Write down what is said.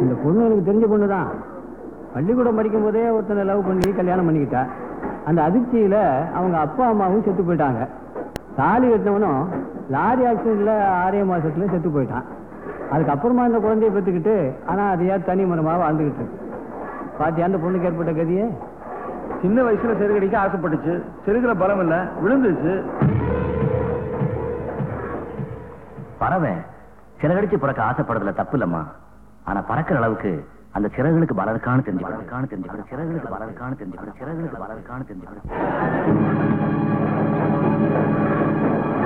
இந்த பொண்ணு எனக்கு தெரிஞ்ச பொண்ணு தான் பள்ளிக்கூடம் படிக்கும் போதே ஒருத்தனை லவ் பண்ணி கல்யாணம் பண்ணிக்கிட்டா அந்த அதிர்ச்சியில அவங்க அப்பா அம்மாவும் செத்து போயிட்டாங்க தாலி கட்டினவனும் லாரி ஆக்சிடென்ட்ல ஆறே மாசத்துல செத்து போயிட்டான் அதுக்கப்புறமா இந்த குழந்தைய பெற்றுக்கிட்டு ஆனா அதையா தனி மரமாக வாழ்ந்துகிட்டு இருக்கு பாத்தியா அந்த பொண்ணுக்கு ஏற்பட்ட கதியே சின்ன வயசுல செருகடிக்க ஆசைப்பட்டுச்சு செருகுல பலம் இல்ல விழுந்துச்சு பறவை சிறகடிச்சு பிறக்க ஆசைப்படுறதுல தப்பு இல்லம்மா ஆனா பறக்கிற அளவுக்கு அந்த சிறகுகளுக்கு பலம் இருக்கான்னு தெரிஞ்சுக்கணும் இருக்கான்னு தெரிஞ்சுக்கணும் சிறகுகளுக்கு பலம் இருக்கான்னு தெரிஞ்சுக்கணும் சிறகுகளுக்கு பலம் இருக்கான்னு தெரிஞ்சுக்கணும்